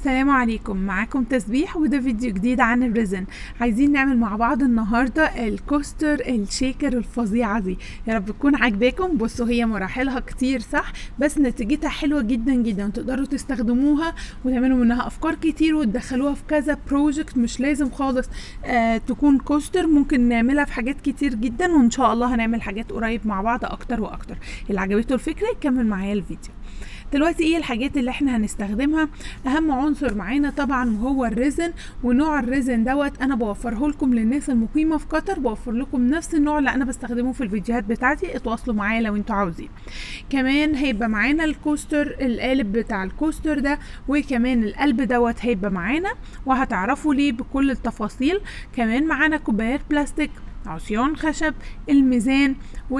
السلام عليكم معاكم تسبيح وده فيديو جديد عن الريزن عايزين نعمل مع بعض النهارده الكوستر الشيكر الفظيعه دي يا رب تكون عاجباكم بصوا هي مراحلها كتير صح بس نتيجتها حلوه جدا جدا تقدروا تستخدموها وتعملوا منها افكار كتير وتدخلوها في كذا بروجكت مش لازم خالص آه تكون كوستر ممكن نعملها في حاجات كتير جدا وان شاء الله هنعمل حاجات قريب مع بعض اكتر واكتر اللي عجبته الفكره يكمل معايا الفيديو دلوقتي ايه الحاجات اللي احنا هنستخدمها اهم عنصر معانا طبعا وهو الريزن ونوع الريزن دوت انا بوفره لكم للناس المقيمه في قطر بوفر لكم نفس النوع اللي انا بستخدمه في الفيديوهات بتاعتي اتواصلوا معايا لو انتوا عاوزين كمان هيبقى معانا الكوستر القالب بتاع الكوستر ده وكمان القلب دوت هيبقى معانا وهتعرفوا ليه بكل التفاصيل كمان معانا كوبايات بلاستيك عصيان خشب الميزان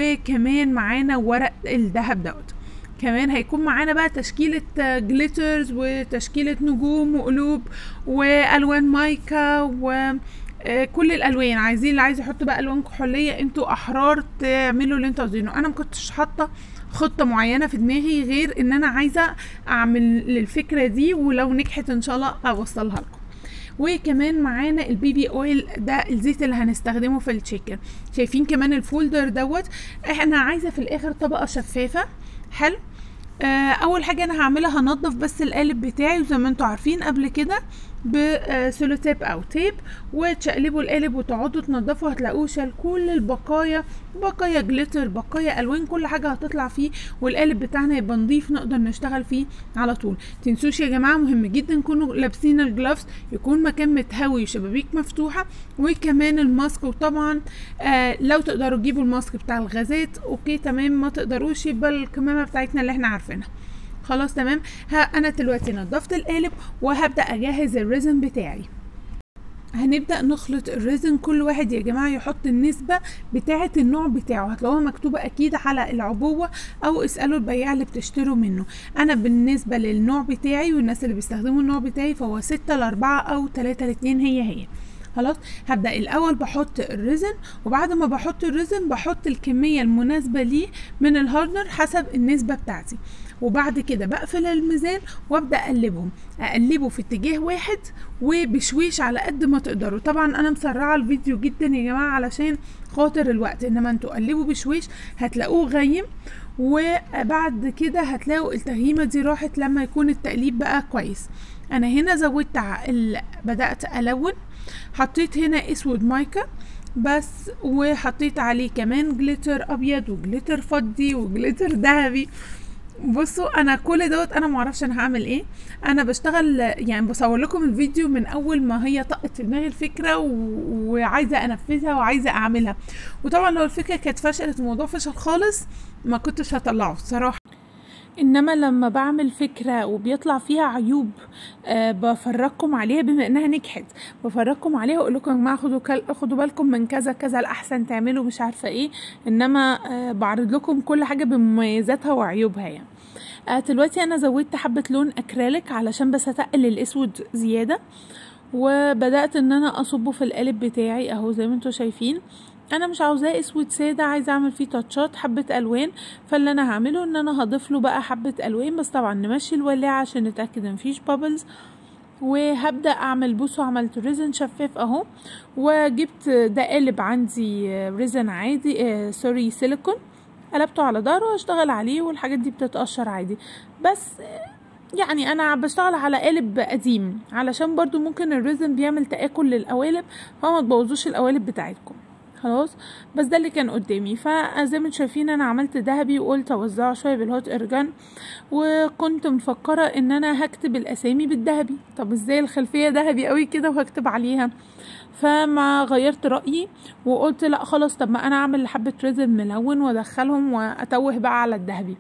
وكمان معانا ورق الذهب دوت كمان هيكون معانا بقى تشكيلة جليترز وتشكيلة نجوم وقلوب والوان مايكا و كل الالوان عايزين اللي عايز يحط بقى الوان كحوليه انتوا احرار تعملوا اللي انتوا عايزينه انا ما كنتش حاطه خطه معينه في دماغي غير ان انا عايزه اعمل الفكره دي ولو نجحت ان شاء الله اوصلها لكم وكمان معانا البي بي اويل ده الزيت اللي هنستخدمه في التشيكن شايفين كمان الفولدر دوت انا عايزه في الاخر طبقه شفافه حلو آه اول حاجه انا هعملها هنضف بس القالب بتاعي وزي ما انتوا عارفين قبل كده بسولوتيب او تيب وتشقلبوا القالب وتقعدوا تنضفوا هتلاقوه شال كل البقايا بقايا جليتر بقايا الوان كل حاجه هتطلع فيه والقالب بتاعنا يبقى نضيف نقدر نشتغل فيه على طول تنسوش يا جماعه مهم جدا نكونوا لابسين الجلافز يكون مكان متهوي وشبابيك مفتوحه وكمان الماسك وطبعا آه لو تقدروا تجيبوا الماسك بتاع الغازات اوكي تمام ما تقدروش يبقى الكمامه بتاعتنا اللي احنا عارفينها خلاص تمام ها انا دلوقتي نضفت القالب وهبدا اجهز الريزن بتاعي هنبدا نخلط الريزن كل واحد يا جماعه يحط النسبه بتاعه النوع بتاعه هتلاقوها مكتوبه اكيد على العبوه او اسالوا البياع اللي بتشتروا منه انا بالنسبه للنوع بتاعي والناس اللي بيستخدموا النوع بتاعي فهو 6 ل 4 او 3 ل 2 هي هي خلاص هبدا الاول بحط الريزن وبعد ما بحط الريزن بحط الكميه المناسبه ليه من الهاردنر حسب النسبه بتاعتي وبعد كده بقفل الميزان وابدا اقلبهم اقلبه في اتجاه واحد وبشويش على قد ما تقدروا طبعا انا مسرعه الفيديو جدا يا جماعه علشان خاطر الوقت انما انتوا قلبوا بشويش هتلاقوه غيم وبعد كده هتلاقوا التغييمه دي راحت لما يكون التقليب بقى كويس انا هنا زودت بدات الون حطيت هنا اسود مايكا بس وحطيت عليه كمان جليتر ابيض وجليتر فضي وجليتر ذهبي بصوا انا كل دوت انا معرفش انا هعمل ايه انا بشتغل يعني بصور لكم الفيديو من اول ما هي طقت في دماغي الفكره و... وعايزه انفذها وعايزه اعملها وطبعا لو الفكره كانت فشلت الموضوع فشل خالص ما كنتش هطلعه الصراحه انما لما بعمل فكره وبيطلع فيها عيوب أه بفرجكم عليها بما انها نجحت بفرجكم عليها واقول لكم يا جماعه خدوا كل... خدوا بالكم من كذا كذا الاحسن تعملوا مش عارفه ايه انما أه بعرض لكم كل حاجه بمميزاتها وعيوبها يعني أه دلوقتي انا زودت حبه لون اكريليك علشان بس اتقل الاسود زياده وبدات ان انا اصبه في القالب بتاعي اهو زي ما انتم شايفين انا مش عاوزاه اسود ساده عايزه اعمل فيه تاتشات حبه الوان فاللي انا هعمله ان انا هضيف له بقى حبه الوان بس طبعا نمشي الولاعه عشان نتاكد ان مفيش بابلز وهبدا اعمل بصوا عملت ريزن شفاف اهو وجبت ده قالب عندي ريزن عادي آه سوري سيليكون قلبته على ظهره واشتغل عليه والحاجات دي بتتقشر عادي بس يعني انا بشتغل على قالب قديم علشان برضو ممكن الريزن بيعمل تآكل للقوالب فما تبوظوش القوالب بتاعتكم خلاص بس ده اللي كان قدامي فزي ما شايفين انا عملت ذهبي وقلت اوزعه شويه بالهوت ارجان وكنت مفكره ان انا هكتب الاسامي بالذهبي طب ازاي الخلفيه ذهبي قوي كده وهكتب عليها فما غيرت رايي وقلت لا خلاص طب ما انا اعمل حبه ريزن ملون وادخلهم واتوه بقى على الذهبي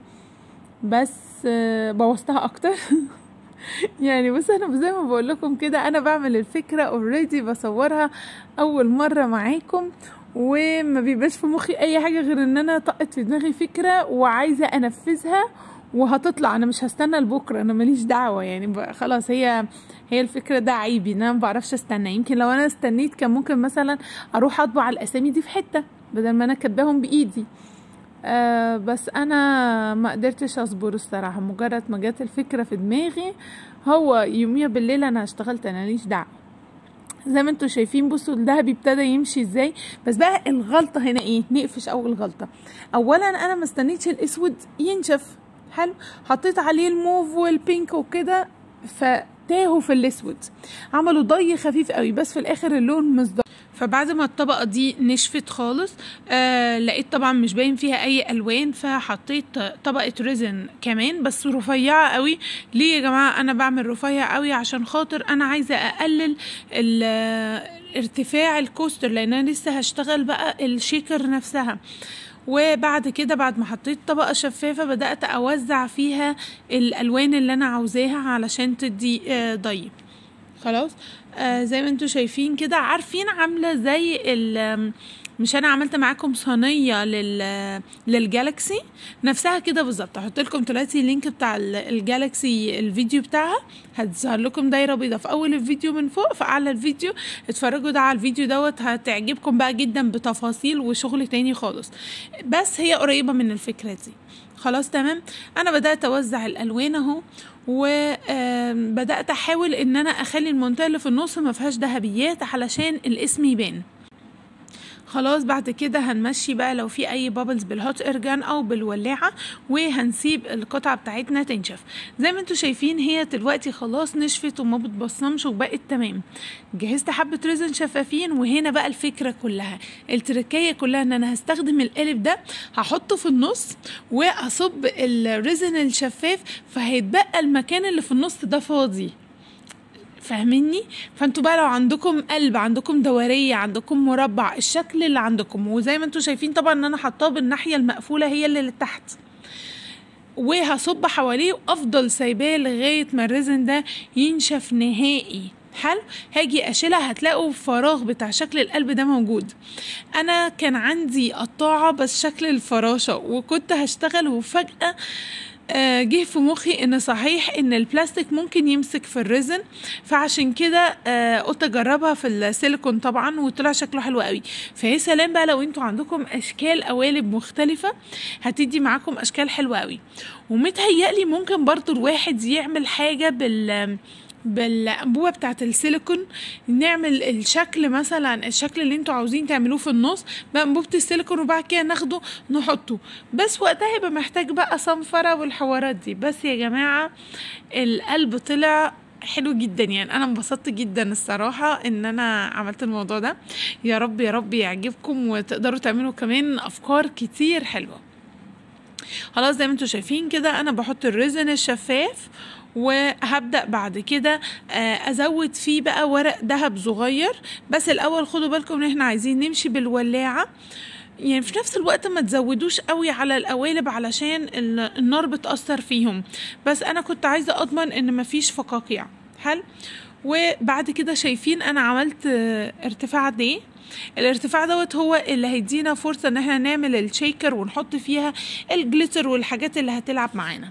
بس بوظتها اكتر يعني بص انا زي ما بقول لكم كده انا بعمل الفكره اوريدي بصورها اول مره معاكم وما بيبقاش في مخي اي حاجه غير ان انا طقت في دماغي فكره وعايزه انفذها وهتطلع انا مش هستنى لبكره انا ماليش دعوه يعني خلاص هي هي الفكره ده عيبي ان انا ما بعرفش استنى يمكن لو انا استنيت كان ممكن مثلا اروح اطبع الاسامي دي في حته بدل ما انا كاتباهم بايدي آه بس انا ما قدرتش اصبر الصراحه مجرد ما جت الفكره في دماغي هو يوميها بالليل انا اشتغلت انا ليش دعوه زي ما انتوا شايفين بصوا الذهبي ابتدى يمشي ازاي بس بقى الغلطه هنا ايه نقفش اول غلطه اولا انا ما استنيتش الاسود ينشف حلو حطيت عليه الموف والبينك وكده فتاهوا في الاسود عملوا ضي خفيف قوي بس في الاخر اللون مصدر فبعد ما الطبقه دي نشفت خالص آه لقيت طبعا مش باين فيها اي الوان فحطيت طبقه ريزن كمان بس رفيعه قوي ليه يا جماعه انا بعمل رفيع قوي عشان خاطر انا عايزه اقلل ارتفاع الكوستر لان انا لسه هشتغل بقى الشيكر نفسها وبعد كده بعد ما حطيت طبقه شفافه بدات اوزع فيها الالوان اللي انا عاوزاها علشان تدي آه ضي خلاص آه زي ما انتوا شايفين كده عارفين عامله زي ال مش انا عملت معاكم صينيه لل للجالكسي نفسها كده بالظبط هحط لكم دلوقتي اللينك بتاع الجالكسي الفيديو بتاعها هتظهر لكم دايره بيضاء في اول الفيديو من فوق في اعلى الفيديو اتفرجوا ده على الفيديو دوت هتعجبكم بقى جدا بتفاصيل وشغل تاني خالص بس هي قريبه من الفكره دي خلاص تمام انا بدات اوزع الالوان اهو وبدات احاول ان انا اخلي المنطقه اللي في النص ما فيهاش ذهبيات علشان الاسم يبان خلاص بعد كده هنمشي بقى لو في اي بابلز بالهوت ارجان او بالولاعه وهنسيب القطعه بتاعتنا تنشف زي ما انتوا شايفين هي دلوقتي خلاص نشفت وما بتبصمش وبقت تمام جهزت حبه ريزن شفافين وهنا بقى الفكره كلها التركيه كلها ان انا هستخدم القالب ده هحطه في النص واصب الريزن الشفاف فهيتبقى المكان اللي في النص ده فاضي فاهميني فانتوا بقى لو عندكم قلب عندكم دوريه عندكم مربع الشكل اللي عندكم وزي ما انتوا شايفين طبعا ان انا حطاه بالناحيه المقفوله هي اللي لتحت وهصب حواليه وافضل سايباه لغايه ما الريزن ده ينشف نهائي حلو هاجي اشيلها هتلاقوا فراغ بتاع شكل القلب ده موجود انا كان عندي قطاعه بس شكل الفراشه وكنت هشتغل وفجاه آه جه في مخي ان صحيح ان البلاستيك ممكن يمسك في الريزن فعشان كده آه قلت اجربها في السيليكون طبعا وطلع شكله حلو قوي فيا سلام بقى لو انتوا عندكم اشكال قوالب مختلفه هتدي معاكم اشكال حلوه قوي ومتهيألي ممكن برضو الواحد يعمل حاجه بال بالانبوبه بتاعه السيليكون نعمل الشكل مثلا الشكل اللي انتوا عاوزين تعملوه في النص بانبوبه السيليكون وبعد كده ناخده نحطه بس وقتها يبقى محتاج بقى صنفره والحوارات دي بس يا جماعه القلب طلع حلو جدا يعني انا انبسطت جدا الصراحه ان انا عملت الموضوع ده يا رب يا رب يعجبكم وتقدروا تعملوا كمان افكار كتير حلوه خلاص زي ما انتوا شايفين كده انا بحط الريزن الشفاف وهبدا بعد كده ازود فيه بقى ورق دهب صغير بس الاول خدوا بالكم ان احنا عايزين نمشي بالولاعه يعني في نفس الوقت ما تزودوش قوي على القوالب علشان النار بتأثر فيهم بس انا كنت عايزة اضمن ان مفيش فقاقيع حلو وبعد كده شايفين انا عملت ارتفاع قد ايه الارتفاع دوت هو اللي هيدينا فرصة ان احنا نعمل الشيكر ونحط فيها الجليتر والحاجات اللي هتلعب معانا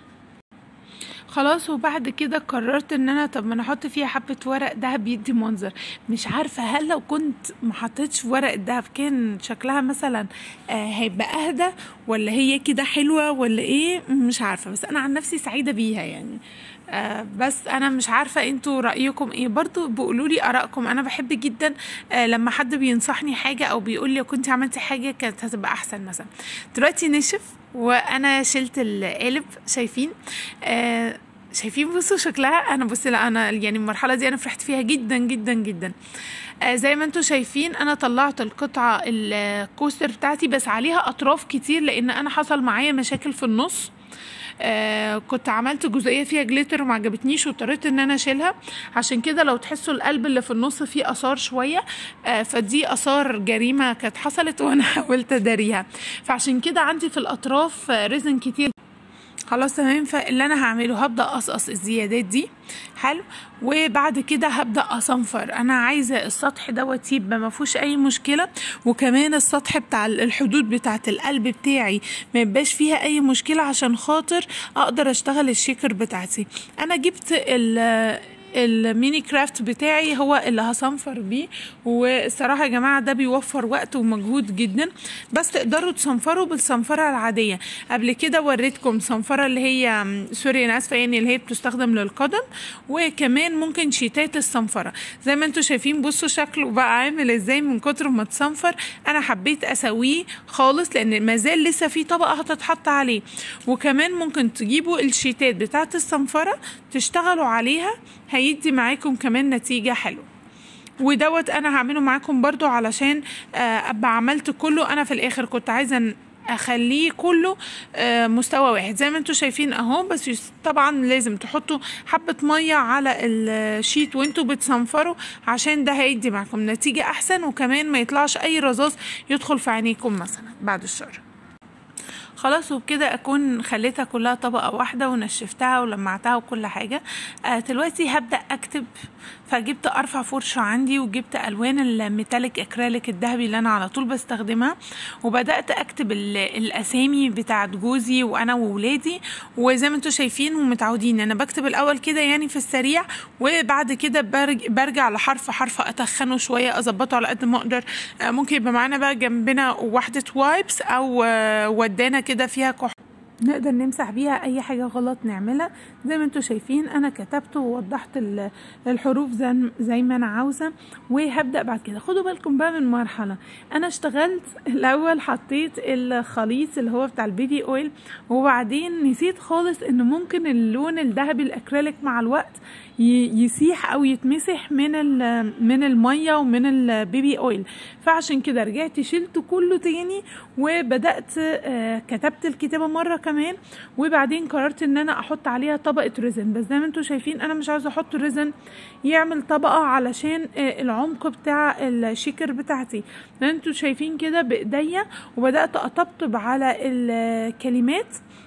خلاص وبعد كده قررت ان انا طب ما انا احط فيها حبه ورق دهب يدي منظر مش عارفه هل لو كنت ما حطيتش ورق الدهب كان شكلها مثلا آه هيبقى اهدى ولا هي كده حلوه ولا ايه مش عارفه بس انا عن نفسي سعيده بيها يعني آه بس انا مش عارفه انتوا رايكم ايه برضو بيقولوا لي ارائكم انا بحب جدا آه لما حد بينصحني حاجه او بيقول لي كنت عملتي حاجه كانت هتبقى احسن مثلا دلوقتي نشف وانا شلت القالب شايفين آه شايفين بصوا شكلها انا بصي لا انا يعني المرحله دي انا فرحت فيها جدا جدا جدا آه زي ما انتم شايفين انا طلعت القطعه الكوستر بتاعتي بس عليها اطراف كتير لان انا حصل معايا مشاكل في النص آه كنت عملت جزئيه فيها جليتر وما عجبتنيش واضطريت ان انا اشيلها عشان كده لو تحسوا القلب اللي في النص فيه اثار شويه آه فدي اثار جريمه كانت حصلت وانا حاولت اداريها فعشان كده عندي في الاطراف آه ريزن كتير خلاص تمام فاللي انا هعمله هبدا اقصقص الزيادات دي حلو وبعد كده هبدا اصنفر انا عايزه السطح دوت يبقى ما فيهوش اي مشكله وكمان السطح بتاع الحدود بتاعه القلب بتاعي ما يبقاش فيها اي مشكله عشان خاطر اقدر اشتغل الشيكر بتاعتي انا جبت الميني كرافت بتاعي هو اللي هصنفر بيه والصراحه يا جماعه ده بيوفر وقت ومجهود جدا بس تقدروا تصنفروا بالصنفره العاديه قبل كده وريتكم صنفره اللي هي سوري انا اسفه يعني اللي هي بتستخدم للقدم وكمان ممكن شيتات الصنفره زي ما انتم شايفين بصوا شكله بقى عامل ازاي من كتر ما اتصنفر انا حبيت اسويه خالص لان ما زال لسه في طبقه هتتحط عليه وكمان ممكن تجيبوا الشيتات بتاعه الصنفره تشتغلوا عليها هيدي معاكم كمان نتيجه حلوه ودوت انا هعمله معاكم برضو علشان ابقى عملت كله انا في الاخر كنت عايزه اخليه كله مستوى واحد زي ما انتم شايفين اهو بس طبعا لازم تحطوا حبة مية على الشيت وانتوا بتصنفروا عشان ده هيدي معكم نتيجة احسن وكمان ما يطلعش اي رذاذ يدخل في عينيكم مثلا بعد الشر خلاص وبكده اكون خليتها كلها طبقه واحده ونشفتها ولمعتها وكل حاجه آه دلوقتي هبدا اكتب فجبت ارفع فرشه عندي وجبت الوان الميتاليك اكريليك الذهبي اللي انا على طول بستخدمها وبدات اكتب الاسامي بتاعت جوزي وانا وولادي وزي ما انتم شايفين ومتعودين انا بكتب الاول كده يعني في السريع وبعد كده برجع لحرف حرف اتخنه شويه اظبطه على قد ما اقدر آه ممكن يبقى معانا بقى جنبنا واحده وايبس او آه ودانا كده فيها كحول نقدر نمسح بيها اي حاجه غلط نعملها زي ما انتم شايفين انا كتبت ووضحت الحروف زي, زي ما انا عاوزه وهبدا بعد كده خدوا بالكم بقى من مرحله انا اشتغلت الاول حطيت الخليط اللي هو بتاع البيبي اويل وبعدين نسيت خالص ان ممكن اللون الذهبي الاكريليك مع الوقت يسيح او يتمسح من من الميه ومن البيبي اويل فعشان كده رجعت شلته كله تاني وبدات كتبت الكتابه مره كمان وبعدين قررت ان انا احط عليها طبقه ريزن بس زي ما انتم شايفين انا مش عايزه احط ريزن يعمل طبقه علشان العمق بتاع الشيكر بتاعتي زي ما انتم شايفين كده بايديا وبدات اطبطب على الكلمات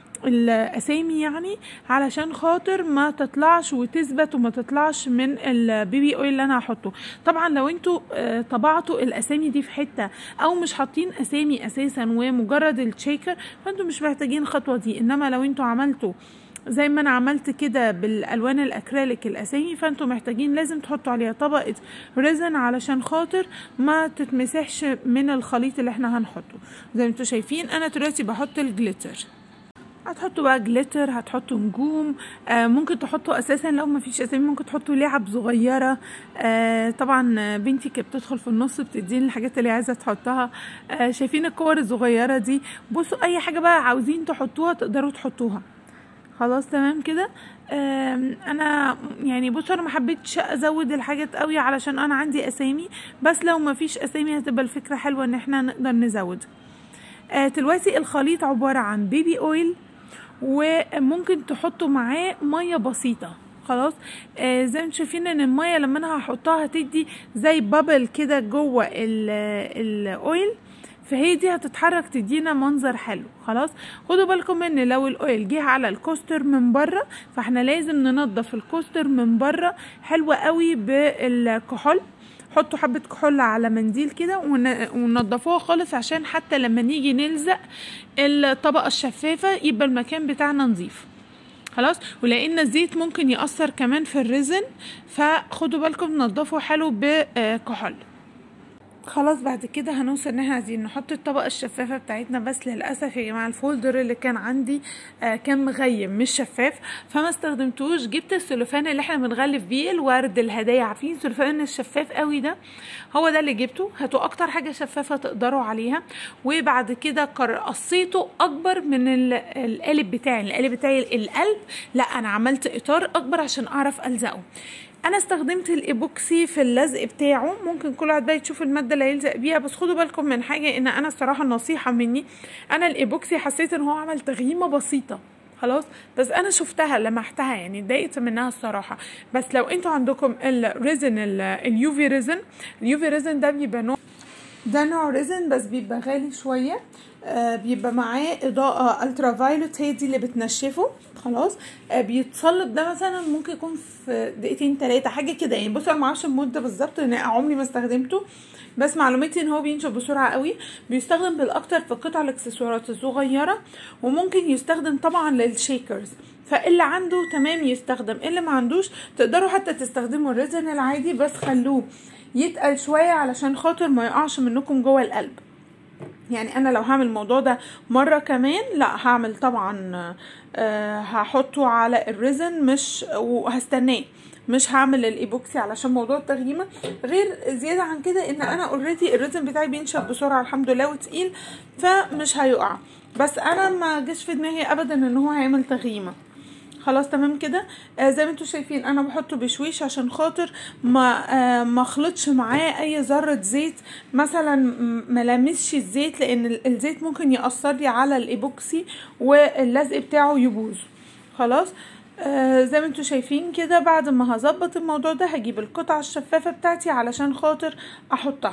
الاسامي يعني علشان خاطر ما تطلعش وتثبت وما تطلعش من البيبي اويل اللي انا هحطه طبعا لو انتوا طبعتوا الاسامي دي في حته او مش حاطين اسامي اساسا ومجرد الشيكر فانتوا مش محتاجين الخطوه دي انما لو انتوا عملتوا زي ما انا عملت كده بالالوان الاكريليك الاسامي فانتوا محتاجين لازم تحطوا عليها طبقه ريزن علشان خاطر ما تتمسحش من الخليط اللي احنا هنحطه زي ما انتوا شايفين انا دلوقتي بحط الجليتر هتحطوا بقى جليتر هتحطوا نجوم آه ممكن تحطوا اساسا لو ما فيش اسامي ممكن تحطوا لعب صغيره آه طبعا بنتي كانت بتدخل في النص بتديني الحاجات اللي عايزه تحطها آه شايفين الكور الصغيره دي بصوا اي حاجه بقى عاوزين تحطوها تقدروا تحطوها خلاص تمام كده انا يعني بصوا انا ما حبيتش ازود الحاجات قوي علشان انا عندي اسامي بس لو ما فيش اسامي هتبقى الفكره حلوه ان احنا نقدر نزود دلوقتي الخليط عباره عن بيبي اويل وممكن تحطوا معاه ميه بسيطه خلاص آه زي ما انتم شايفين ان الميه لما انا هحطها هتدي زي بابل كده جوه الاويل فهي دي هتتحرك تدينا منظر حلو خلاص خدوا بالكم ان لو الاويل جه على الكوستر من بره فاحنا لازم ننضف الكوستر من بره حلوه قوي بالكحول حطوا حبة كحول على منديل كده وننضفوها خالص عشان حتى لما نيجي نلزق الطبقة الشفافة يبقى المكان بتاعنا نظيف خلاص ولان الزيت ممكن يأثر كمان في الريزن فخدوا بالكم تنضفوا حلو بكحول خلاص بعد كده هنوصل ان احنا عايزين نحط الطبقه الشفافه بتاعتنا بس للاسف يا جماعه الفولدر اللي كان عندي آه كان مغيم مش شفاف فما استخدمتوش جبت السلوفان اللي احنا بنغلف بيه الورد الهدايا عارفين السلوفان الشفاف قوي ده هو ده اللي جبته هاتوا اكتر حاجه شفافه تقدروا عليها وبعد كده قصيته اكبر من القالب بتاعي القالب بتاعي القلب لا انا عملت اطار اكبر عشان اعرف الزقه انا استخدمت الايبوكسي في اللزق بتاعه ممكن كل واحد بقى يشوف الماده اللي هيلزق بيها بس خدوا بالكم من حاجه ان انا الصراحه نصيحه مني انا الايبوكسي حسيت ان هو عمل تغييمه بسيطه خلاص بس انا شفتها لمحتها يعني اتضايقت منها الصراحه بس لو انتوا عندكم الريزن اليوفي ريزن اليوفي ريزن ده بيبقى نوع ده نوع ريزن بس بيبقى غالي شويه آه بيبقى معاه اضاءه الترا فايلوت هي دي اللي بتنشفه خلاص آه بيتصلب ده مثلا ممكن يكون في دقيقتين ثلاثه حاجه كده يعني بصوا انا معرفش المده بالظبط لان عمري ما استخدمته بس معلوماتي ان هو بينشف بسرعه قوي بيستخدم بالاكتر في قطع الاكسسوارات الصغيره وممكن يستخدم طبعا للشيكرز فاللي عنده تمام يستخدم اللي ما عندوش تقدروا حتى تستخدموا الريزن العادي بس خلوه يتقل شويه علشان خاطر ما يقعش منكم جوه القلب يعني انا لو هعمل الموضوع ده مره كمان لا هعمل طبعا آه هحطه على الريزن مش وهستناه مش هعمل الايبوكسي علشان موضوع التغييمه غير زياده عن كده ان انا اوريدي الريزن بتاعي بينشف بسرعه الحمد لله وتقيل فمش هيقع بس انا ما جاش في دماغي ابدا ان هو هيعمل تغييمه خلاص تمام كده آه زي ما انتم شايفين انا بحطه بشويش عشان خاطر ما آه ما خلطش معاه اي ذره زيت مثلا ما لامسش الزيت لان الزيت ممكن ياثر لي على الايبوكسي واللزق بتاعه يبوظ خلاص آه زي ما انتم شايفين كده بعد ما هظبط الموضوع ده هجيب القطعه الشفافه بتاعتي علشان خاطر احطها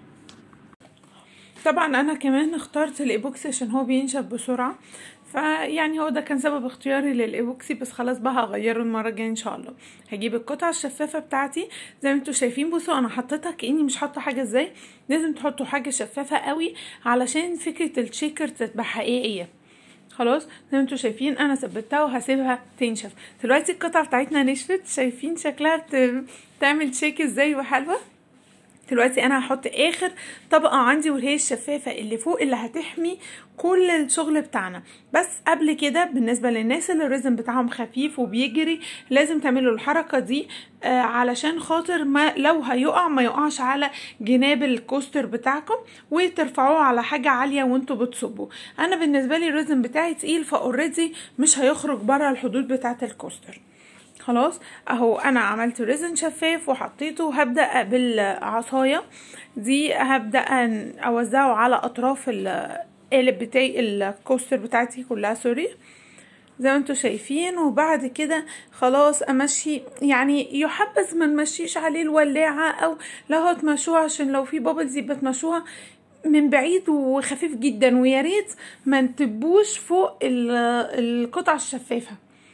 طبعا انا كمان اخترت الايبوكسي عشان هو بينشف بسرعه فيعني هو ده كان سبب اختياري للايبوكسي بس خلاص بقى هغيره المره الجايه ان شاء الله هجيب القطعه الشفافه بتاعتي زي ما انتم شايفين بصوا انا حطيتها كاني مش حاطه حاجه ازاي لازم تحطوا حاجه شفافه قوي علشان فكره الشيكر تبقى حقيقيه خلاص زي ما انتم شايفين انا ثبتها وهسيبها تنشف دلوقتي القطعه بتاعتنا نشفت شايفين شكلها بتعمل شيك ازاي وحلوه دلوقتي انا هحط اخر طبقه عندي وهي الشفافه اللي فوق اللي هتحمي كل الشغل بتاعنا بس قبل كده بالنسبه للناس اللي الريزم بتاعهم خفيف وبيجري لازم تعملوا الحركه دي آه علشان خاطر ما لو هيقع ما يقعش على جناب الكوستر بتاعكم وترفعوه على حاجه عاليه وانتوا بتصبوا انا بالنسبه لي الريزم بتاعي تقيل فاوريدي مش هيخرج بره الحدود بتاعه الكوستر خلاص اهو انا عملت ريزن شفاف وحطيته وهبدا بالعصايه دي هبدا اوزعه على اطراف القالب بتاعي الكوستر بتاعتي كلها سوري زي ما انتوا شايفين وبعد كده خلاص امشي يعني يحبذ ما نمشيش عليه الولاعه او لو هتمشوها عشان لو في بابلز يبقى تمشوها من بعيد وخفيف جدا ويا ريت ما نتبوش فوق القطع الشفافه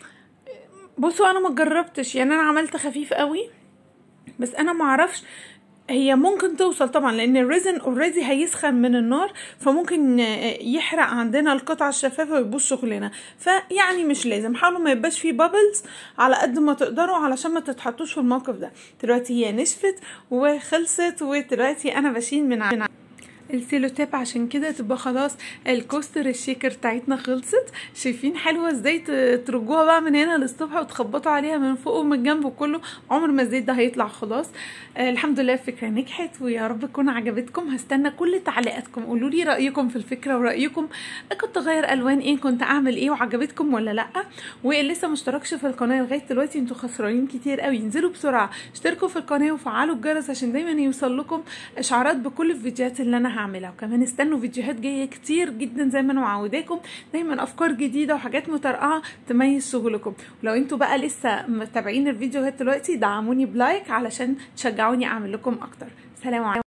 بصوا انا ما جربتش يعني انا عملت خفيف قوي بس انا ما اعرفش هي ممكن توصل طبعا لان الريزن اوريدي هيسخن من النار فممكن يحرق عندنا القطعه الشفافه ويبوظ شغلنا فيعني مش لازم حاولوا ما يبقاش فيه بابلز على قد ما تقدروا علشان ما تتحطوش في الموقف ده دلوقتي هي نشفت وخلصت ودلوقتي انا بشيل من ع... السيلوتيب عشان كده تبقى خلاص الكوستر الشيكر بتاعتنا خلصت شايفين حلوه ازاي ترجوها بقى من هنا للصبح وتخبطوا عليها من فوق ومن الجنب وكله عمر ما الزيت ده هيطلع خلاص آه الحمد لله الفكره نجحت ويا رب تكون عجبتكم هستنى كل تعليقاتكم قولوا لي رايكم في الفكره ورايكم كنت اغير الوان ايه كنت اعمل ايه وعجبتكم ولا لا واللي لسه مشتركش في القناه لغايه دلوقتي انتوا خسرانين كتير قوي انزلوا بسرعه اشتركوا في القناه وفعلوا الجرس عشان دايما يوصل لكم اشعارات بكل الفيديوهات اللي انا هعملها وكمان استنوا فيديوهات جايه كتير جدا زي ما انا معوداكم دايما افكار جديده وحاجات مترقعه تميز شغلكم ولو انتوا بقى لسه متابعين الفيديوهات دلوقتي دعموني بلايك علشان تشجعوني اعمل لكم اكتر سلام عليكم